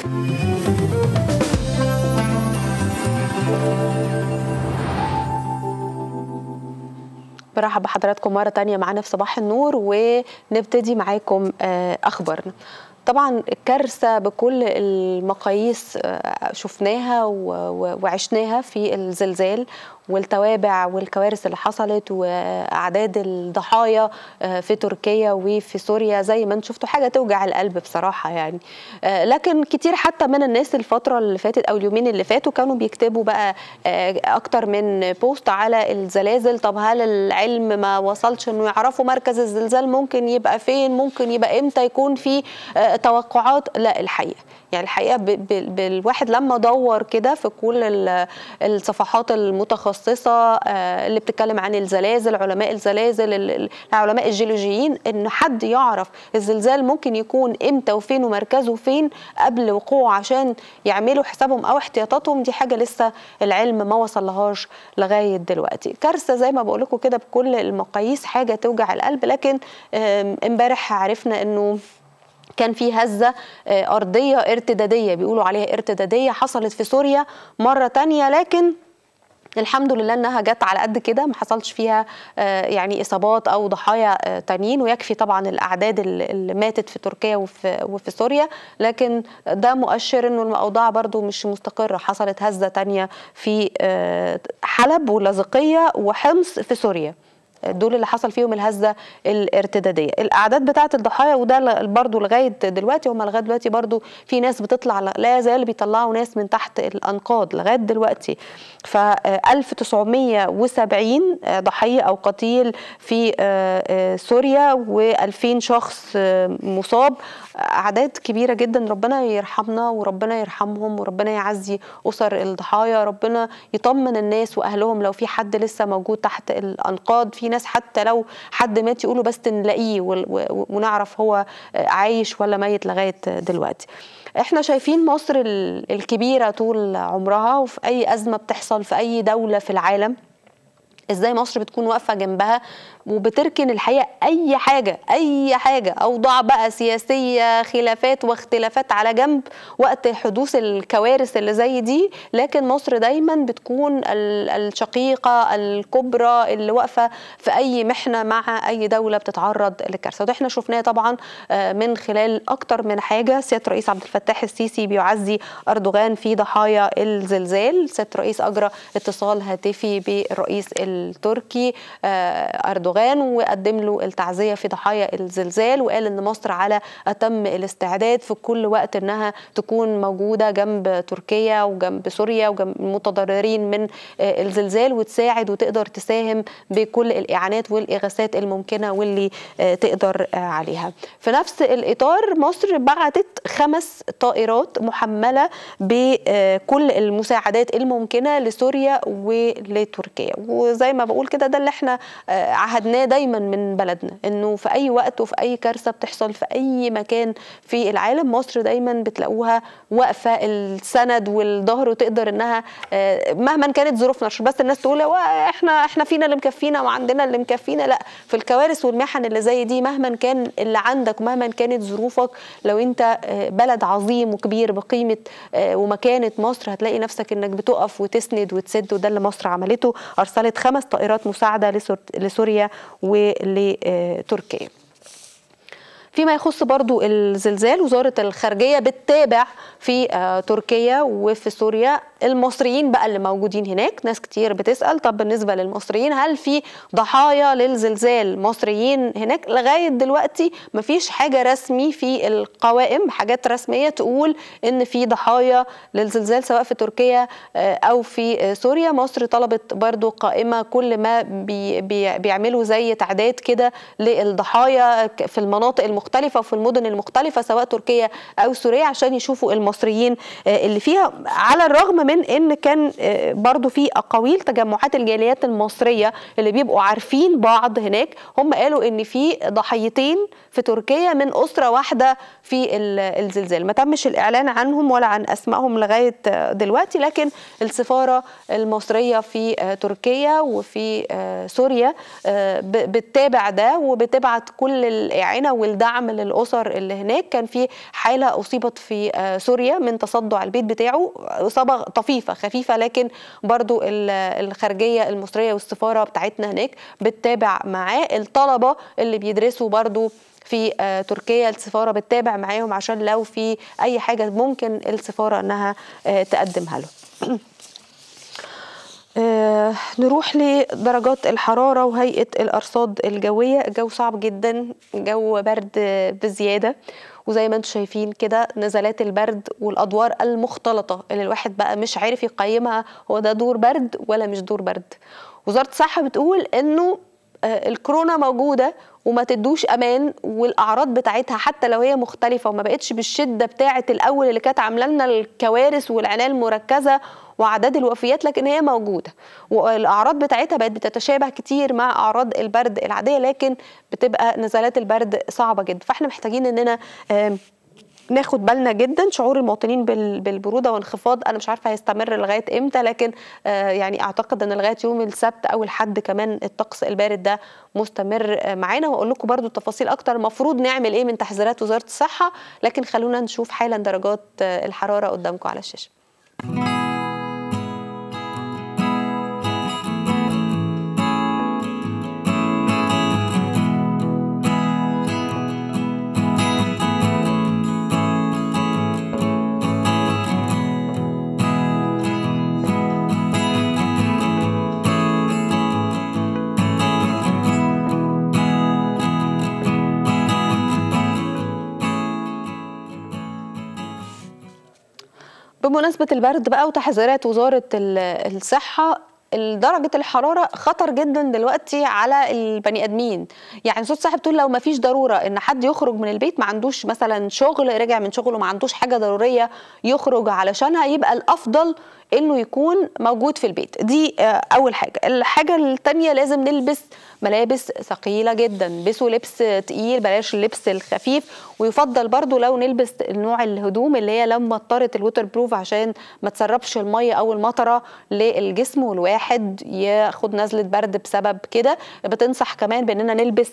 برحب بحضراتكم مرة تانية معانا في صباح النور ونبتدي معاكم أخبارنا طبعا كارثة بكل المقاييس شفناها وعشناها في الزلزال والتوابع والكوارث اللي حصلت واعداد الضحايا في تركيا وفي سوريا زي ما انتم شفتوا حاجه توجع القلب بصراحه يعني لكن كتير حتى من الناس الفتره اللي فاتت او اليومين اللي فاتوا كانوا بيكتبوا بقى اكتر من بوست على الزلازل طب هل العلم ما وصلش انه يعرفوا مركز الزلزال ممكن يبقى فين ممكن يبقى امتى يكون في توقعات لا الحقيقه يعني الحقيقه بالواحد لما دور كده في كل الصفحات المتخصصه اللي بتتكلم عن الزلازل علماء الزلازل علماء الجيولوجيين ان حد يعرف الزلزال ممكن يكون امتى وفين ومركزه فين قبل وقوعه عشان يعملوا حسابهم او احتياطاتهم دي حاجه لسه العلم ما وصلهاش لغايه دلوقتي كارثه زي ما بقول لكم كده بكل المقاييس حاجه توجع القلب لكن امبارح عرفنا انه كان في هزة أرضية ارتدادية بيقولوا عليها ارتدادية حصلت في سوريا مرة تانية لكن الحمد لله انها جت على قد كده ما حصلش فيها يعني اصابات او ضحايا تانيين ويكفي طبعا الاعداد اللي ماتت في تركيا وفي وفي سوريا لكن ده مؤشر انه الاوضاع برضو مش مستقره حصلت هزه تانية في حلب ولاذقيه وحمص في سوريا دول اللي حصل فيهم الهزه الارتداديه الاعداد بتاعه الضحايا وده برضو لغايه دلوقتي هم لغايه دلوقتي برضو في ناس بتطلع لا يزال بيطلعوا ناس من تحت الانقاض لغايه دلوقتي ف 1970 ضحيه او قتيل في سوريا و2000 شخص مصاب اعداد كبيره جدا ربنا يرحمنا وربنا يرحمهم وربنا يعزي اسر الضحايا ربنا يطمن الناس واهلهم لو في حد لسه موجود تحت الانقاض في ناس حتى لو حد مات يقولوا بس نلاقيه ونعرف هو عايش ولا ميت لغايه دلوقتي احنا شايفين مصر الكبيره طول عمرها وفي اي ازمه بتحصل في اي دوله في العالم ازاي مصر بتكون واقفه جنبها وبتركن الحقيقه اي حاجه اي حاجه اوضاع بقى سياسيه خلافات واختلافات على جنب وقت حدوث الكوارث اللي زي دي لكن مصر دايما بتكون الشقيقه الكبرى اللي واقفه في اي محنه مع اي دوله بتتعرض لكارثه وده احنا شفناه طبعا من خلال اكتر من حاجه سياده الرئيس عبد الفتاح السيسي بيعزي اردوغان في ضحايا الزلزال سياده الرئيس اجرى اتصال هاتفي بالرئيس التركي اردوغان وقدم له التعزيه في ضحايا الزلزال وقال ان مصر على اتم الاستعداد في كل وقت انها تكون موجوده جنب تركيا وجنب سوريا وجنب المتضررين من الزلزال وتساعد وتقدر تساهم بكل الاعانات والاغاثات الممكنه واللي تقدر عليها. في نفس الاطار مصر بعتت خمس طائرات محمله بكل المساعدات الممكنه لسوريا ولتركيا وزي ما بقول كده ده اللي احنا عهدناه دايما من بلدنا انه في اي وقت وفي اي كارثه بتحصل في اي مكان في العالم مصر دايما بتلاقوها واقفه السند والظهر وتقدر انها مهما كانت ظروفنا عشان بس الناس تقول احنا احنا فينا اللي مكفينا وعندنا اللي مكفينا لا في الكوارث والمحن اللي زي دي مهما كان اللي عندك ومهما كانت ظروفك لو انت بلد عظيم وكبير بقيمه ومكانه مصر هتلاقي نفسك انك بتقف وتسند وتسد وده اللي مصر عملته ارسلت خمس طائرات مساعده لسوريا ولتركيا فيما يخص برضو الزلزال وزارة الخارجية بتتابع في تركيا وفي سوريا المصريين بقى اللي موجودين هناك ناس كتير بتسأل طب بالنسبة للمصريين هل في ضحايا للزلزال مصريين هناك لغاية دلوقتي مفيش حاجة رسمي في القوائم حاجات رسمية تقول ان في ضحايا للزلزال سواء في تركيا او في سوريا مصر طلبت برضو قائمة كل ما بي بي بيعملوا زي تعداد كده للضحايا في المناطق المختلفة وفي المدن المختلفة سواء تركيا او سوريا عشان يشوفوا المصريين اللي فيها على الرغم من ان كان برضو في اقاويل تجمعات الجاليات المصريه اللي بيبقوا عارفين بعض هناك هم قالوا ان في ضحيتين في تركيا من اسره واحده في الزلزال ما تمش الاعلان عنهم ولا عن اسمائهم لغايه دلوقتي لكن السفاره المصريه في تركيا وفي سوريا بتتابع ده وبتبعت كل الاعانه والدعم دعم للاسر اللي هناك كان في حاله اصيبت في سوريا من تصدع البيت بتاعه اصابه طفيفه خفيفه لكن برضو الخارجيه المصريه والسفاره بتاعتنا هناك بتتابع معاه الطلبه اللي بيدرسوا برضو في تركيا السفاره بتتابع معاهم عشان لو في اي حاجه ممكن السفاره انها تقدمها له آه نروح لدرجات الحرارة وهيئة الأرصاد الجوية الجو صعب جدا جو برد بزيادة وزي ما انتم شايفين كده نزلات البرد والأدوار المختلطة اللي الواحد بقى مش عارف يقيمها هو ده دور برد ولا مش دور برد وزارة الصحة بتقول إنه آه الكورونا موجودة وما تدوش امان والاعراض بتاعتها حتى لو هي مختلفه وما بقتش بالشده بتاعه الاول اللي كانت عامله لنا الكوارث والعنايه المركزه واعداد الوفيات لكن هي موجوده والاعراض بتاعتها بقت بتتشابه كتير مع اعراض البرد العاديه لكن بتبقى نزلات البرد صعبه جدا فاحنا محتاجين اننا ناخد بالنا جدا شعور المواطنين بالبروده وانخفاض انا مش عارفه هيستمر لغايه امتى لكن يعني اعتقد ان لغايه يوم السبت او الحد كمان الطقس البارد ده مستمر معانا واقول لكم برده تفاصيل اكتر المفروض نعمل ايه من تحذيرات وزاره الصحه لكن خلونا نشوف حالا درجات الحراره قدامكم على الشاشه بمناسبة البرد بقى وتحذيرات وزارة الصحة درجة الحرارة خطر جدا دلوقتي على البني ادمين يعني صوت صاحب تقول لو ما فيش ضرورة ان حد يخرج من البيت ما عندوش مثلا شغل رجع من شغله ما عندوش حاجة ضرورية يخرج علشانها يبقى الافضل انه يكون موجود في البيت دي اول حاجة الحاجة التانية لازم نلبس ملابس ثقيله جدا البسوا لبس تقيل بلاش اللبس الخفيف ويفضل برضو لو نلبس نوع الهدوم اللي هي لما اضطرت الوتر بروف عشان ما تسربش الميه او المطره للجسم والواحد ياخد نزله برد بسبب كده بتنصح كمان باننا نلبس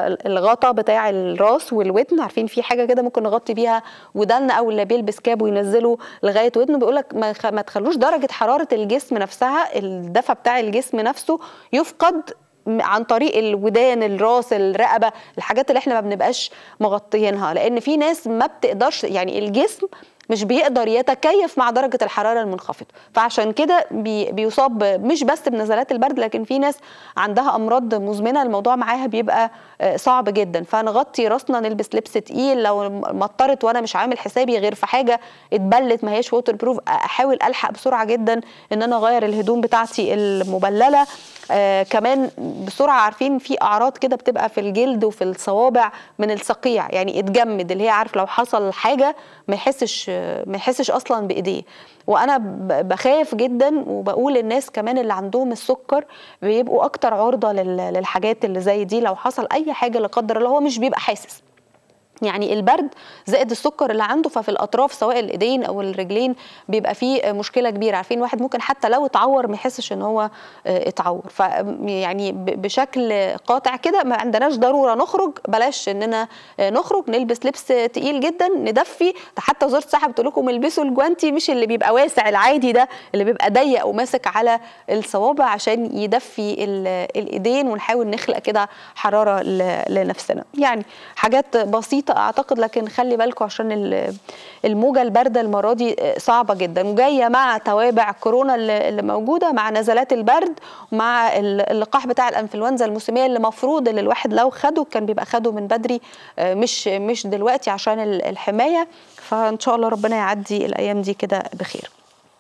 الغطا بتاع الراس والودن عارفين في حاجه كده ممكن نغطي بيها ودنا او اللي بيلبس كاب وينزله لغايه ودنه بيقول لك ما تخلوش درجه حراره الجسم نفسها الدفى بتاع الجسم نفسه يفقد عن طريق الودان الراس الرقبه الحاجات اللي احنا ما بنبقاش مغطيينها لان في ناس ما بتقدرش يعني الجسم مش بيقدر يتكيف مع درجة الحرارة المنخفضة فعشان كده بي بيصاب مش بس بنزلات البرد لكن في ناس عندها أمراض مزمنة الموضوع معاها بيبقى صعب جدا فنغطي راسنا نلبس لبس تقيل لو مطرت وأنا مش عامل حسابي غير في حاجة اتبلت ما هيش ووتر بروف أحاول ألحق بسرعة جدا إن أنا أغير الهدوم بتاعتي المبللة آه كمان بسرعه عارفين في اعراض كده بتبقى في الجلد وفي الصوابع من الصقيع يعني اتجمد اللي هي عارف لو حصل حاجه ما يحسش ما يحسش اصلا بايديه وانا بخاف جدا وبقول للناس كمان اللي عندهم السكر بيبقوا اكتر عرضه للحاجات اللي زي دي لو حصل اي حاجه لا قدر الله هو مش بيبقى حاسس يعني البرد زائد السكر اللي عنده ففي الاطراف سواء الايدين او الرجلين بيبقى فيه مشكله كبيره عارفين واحد ممكن حتى لو اتعور ما يحسش ان هو اتعور ف يعني بشكل قاطع كده ما عندناش ضروره نخرج بلاش اننا نخرج نلبس لبس تقيل جدا ندفي حتى وزاره الصحه بتقول لكم البسوا الجوانتي مش اللي بيبقى واسع العادي ده اللي بيبقى ضيق وماسك على الصوابع عشان يدفي الايدين ونحاول نخلق كده حراره لنفسنا يعني حاجات بسيطه اعتقد لكن خلي بالكم عشان الموجه البارده المره دي صعبه جدا وجايه مع توابع كورونا اللي موجوده مع نزلات البرد ومع اللقاح بتاع الانفلونزا الموسميه اللي المفروض اللي الواحد لو خده كان بيبقى خده من بدري مش مش دلوقتي عشان الحمايه فان شاء الله ربنا يعدي الايام دي كده بخير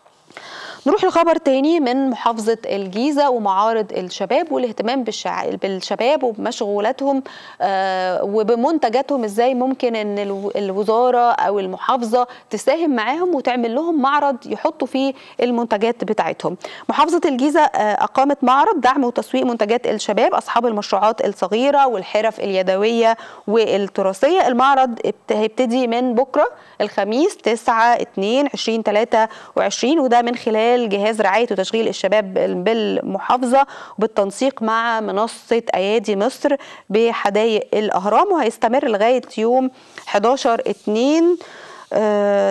نروح لخبر تاني من محافظة الجيزة ومعارض الشباب والاهتمام بالشع... بالشباب وبمشغولاتهم آه وبمنتجاتهم ازاي ممكن ان الوزارة او المحافظة تساهم معاهم وتعمل لهم معرض يحطوا فيه المنتجات بتاعتهم محافظة الجيزة آه أقامت معرض دعم وتسويق منتجات الشباب أصحاب المشروعات الصغيرة والحرف اليدوية والتراثية المعرض هيبتدي من بكرة الخميس 9 2 20 23 وده من خلال خلال جهاز رعايه وتشغيل الشباب بالمحافظه وبالتنسيق مع منصه ايادي مصر بحدائق الاهرام وهيستمر لغايه يوم 11 2 آه،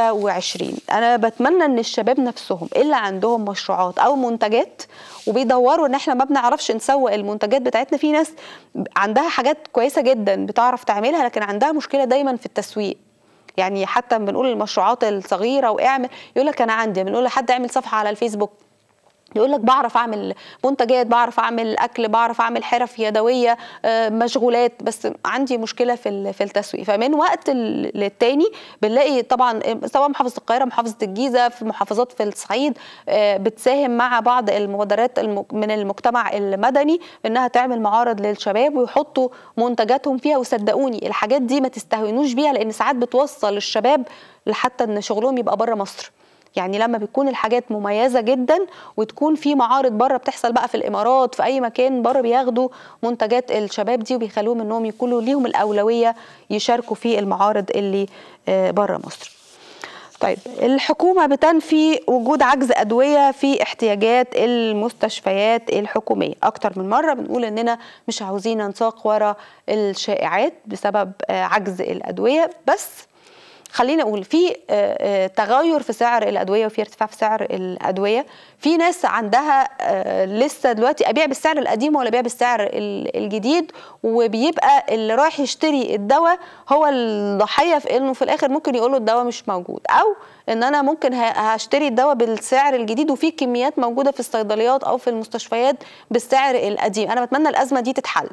23 انا بتمنى ان الشباب نفسهم اللي عندهم مشروعات او منتجات وبيدوروا ان احنا ما بنعرفش نسوق المنتجات بتاعتنا في ناس عندها حاجات كويسه جدا بتعرف تعملها لكن عندها مشكله دايما في التسويق يعني حتى بنقول المشروعات الصغيره واعمل يقول لك انا عندي بنقول لحد اعمل صفحه على الفيسبوك يقول لك بعرف اعمل منتجات بعرف اعمل اكل بعرف اعمل حرف يدويه آه، مشغولات بس عندي مشكله في ال- في التسويق فمن وقت ال- للتاني بنلاقي طبعا سواء محافظه القاهره محافظه الجيزه في محافظات في الصعيد آه، بتساهم مع بعض المبادرات الم- من المجتمع المدني انها تعمل معارض للشباب ويحطوا منتجاتهم فيها وصدقوني الحاجات دي ما تستهونوش بيها لان ساعات بتوصل الشباب لحتى ان شغلهم يبقى بره مصر يعني لما بتكون الحاجات مميزه جدا وتكون في معارض بره بتحصل بقى في الامارات في اي مكان بره بياخدوا منتجات الشباب دي وبيخلوهم انهم يكونوا ليهم الاولويه يشاركوا في المعارض اللي بره مصر. طيب الحكومة بتنفي وجود عجز أدوية في احتياجات المستشفيات الحكومية أكتر من مرة بنقول إننا مش عاوزين ننساق ورا الشائعات بسبب آه، عجز الأدوية بس خلينا اقول في آه، آه، تغير في سعر الادويه وفي ارتفاع في سعر الادويه في ناس عندها آه، لسه دلوقتي ابيع بالسعر القديم ولا ابيع بالسعر ال- الجديد وبيبقى اللي رايح يشتري الدواء هو الضحيه في انه في الاخر ممكن يقول له الدواء مش موجود او ان انا ممكن ه- هشتري الدواء بالسعر الجديد وفي كميات موجوده في الصيدليات او في المستشفيات بالسعر القديم انا بتمنى الازمه دي تتحل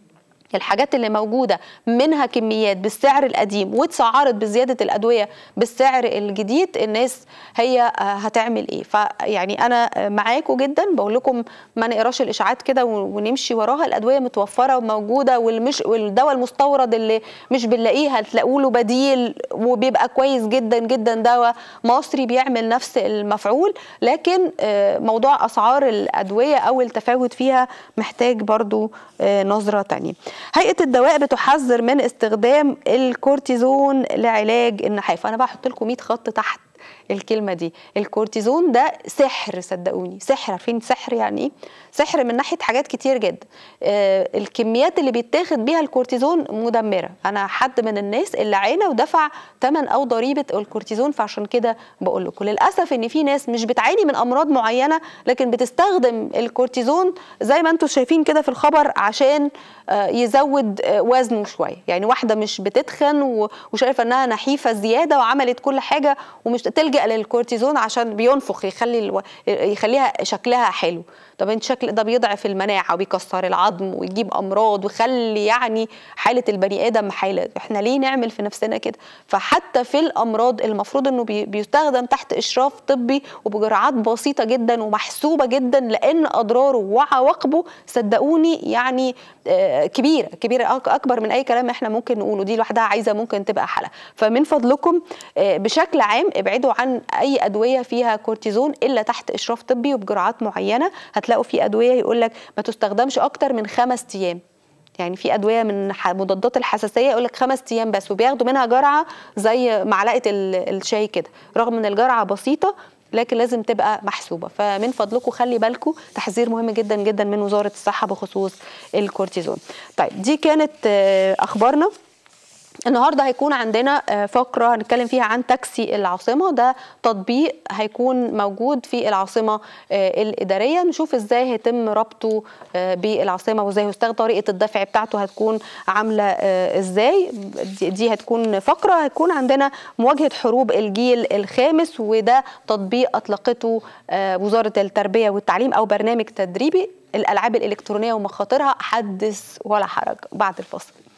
الحاجات اللي موجوده منها كميات بالسعر القديم واتسعرت بزياده الادويه بالسعر الجديد الناس هي آه، هتعمل ايه فيعني انا آه، معاكم جدا بقول لكم ما نقراش الاشاعات كده و- ونمشي وراها الادويه متوفره وموجوده والمش والدواء المستورد اللي مش بنلاقيه هتلاقوا له بديل وبيبقى كويس جدا جدا دواء مصري بيعمل نفس المفعول لكن آه، موضوع اسعار الادويه او التفاوت فيها محتاج برضو آه، نظره تانية هيئه الدواء بتحذر من استخدام الكورتيزون لعلاج النحاف انا بقى احط لكم 100 خط تحت الكلمه دي الكورتيزون ده سحر صدقوني سحر عارفين سحر يعني ايه سحر من ناحيه حاجات كتير جدا آه الكميات اللي بيتاخد بيها الكورتيزون مدمره انا حد من الناس اللي عانى ودفع ثمن او ضريبه الكورتيزون فعشان كده بقول لكم للاسف ان في ناس مش بتعاني من امراض معينه لكن بتستخدم الكورتيزون زي ما انتم شايفين كده في الخبر عشان آه، يزود آه، وزنه شويه يعني واحده مش بتتخن و- وشايفه انها نحيفه زياده وعملت كل حاجه ومش تلجا للكورتيزون عشان بينفخ يخلي الو... يخليها شكلها حلو طب انت شكل ده بيضعف المناعه وبيكسر العظم ويجيب امراض ويخلي يعني حاله البني ادم حاله احنا ليه نعمل في نفسنا كده فحتى في الامراض المفروض انه بي... بيستخدم تحت اشراف طبي وبجرعات بسيطه جدا ومحسوبه جدا لان اضراره وعواقبه صدقوني يعني آه، كبيره كبيره أك- اكبر من اي كلام احنا ممكن نقوله دي لوحدها عايزه ممكن تبقى حلقه فمن فضلكم آه، بشكل عام ابعدوا عن اي ادويه فيها كورتيزون الا تحت اشراف طبي وبجرعات معينه هتلاقوا في ادويه يقول لك ما تستخدمش اكتر من خمس ايام يعني في ادويه من ح- مضادات الحساسيه يقول لك خمس ايام بس وبياخدوا منها جرعه زي معلقه ال- الشاي كده رغم ان الجرعه بسيطه لكن لازم تبقى محسوبه فمن فضلكم خلي بالكم تحذير مهم جدا جدا من وزاره الصحه بخصوص الكورتيزون طيب دي كانت آه، اخبارنا النهارده هيكون عندنا آه، فقره هنتكلم فيها عن تاكسي العاصمه ده تطبيق هيكون موجود في العاصمه آه، الاداريه نشوف ازاي هيتم ربطه آه، بالعاصمه وازاي هيستخدم طريقه الدفع بتاعته هتكون عامله آه، ازاي دي- دي هتكون فقره هيكون عندنا مواجهه حروب الجيل الخامس وده تطبيق اطلقته آه، وزاره التربيه والتعليم او برنامج تدريبي الالعاب الالكترونيه ومخاطرها حدث ولا حرج بعد الفصل